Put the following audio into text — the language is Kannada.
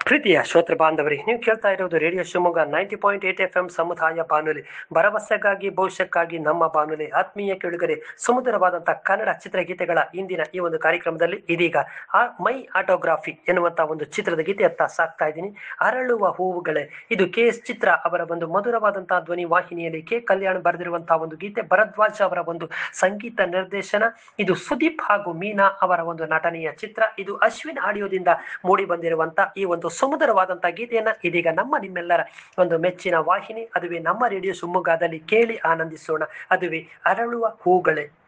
ಪ್ರೀತಿಯ ಶ್ರೋತೃ ಬಾಂಧವರಿ ನೀವು ಕೇಳ್ತಾ ಇರೋದು radio Shivamogga ninety point eight F M ಸಮುದಾಯ ಬಾನುಲಿ ಭರವಸೆಗಾಗಿ ಭವಿಷ್ಯಕ್ಕಾಗಿ ನಮ್ಮ ಬಾನುಲಿ ಆತ್ಮೀಯ ಕೆಳುಗರೆ ಸುಮಧುರವಾದಂತಹ ಕನ್ನಡ ಚಿತ್ರಗೀತೆಗಳ ಇಂದಿನ ಈ ಒಂದು ಕಾರ್ಯಕ್ರಮದಲ್ಲಿ ಇದೀಗ ಆ ಮೈ ಆಟೋಗ್ರಾಫಿ ಎನ್ನುವಂತಹ ಒಂದು ಚಿತ್ರದ ಗೀತೆಯತ್ತ ಸಾಕ್ತಾ ಇದ್ದೀನಿ ಅರಳುವ ಹೂವುಗಳೇ ಇದು ಕೆ ಎಸ್ ಚಿತ್ರ ಅವರ ಒಂದು ಮಧುರವಾದಂತಹ ಧ್ವನಿ ವಾಹಿನಿಯಲ್ಲಿ ಕೆ ಕಲ್ಯಾಣ್ ಬರೆದಿರುವಂತಹ ಒಂದು ಗೀತೆ ಭರದ್ವಾಜ್ ಅವರ ಒಂದು ಸಂಗೀತ ನಿರ್ದೇಶನ ಇದು ಸುದೀಪ್ ಹಾಗೂ ಮೀನಾ ಅವರ ಒಂದು ನಟನೆಯ ಚಿತ್ರ ಇದು ಅಶ್ವಿನ್ ಆಡಿಯೋದಿಂದ ಮೂಡಿ ಬಂದಿರುವಂತ ಈ ಒಂದು ಸುಮಧುರವಾದಂತಹ ಗೀತೆಯನ್ನ ಇದೀಗ ನಮ್ಮ ನಿಮ್ಮೆಲ್ಲರ ಒಂದು ಮೆಚ್ಚಿನ ವಾಹಿನಿ ಅದುವೇ ನಮ್ಮ ರೇಡಿಯೋ ಶಿವಮೊಗ್ಗದಲ್ಲಿ ಕೇಳಿ ಆನಂದಿಸೋಣ ಅದುವೇ ಅರಳುವ ಹೂಗಳೇ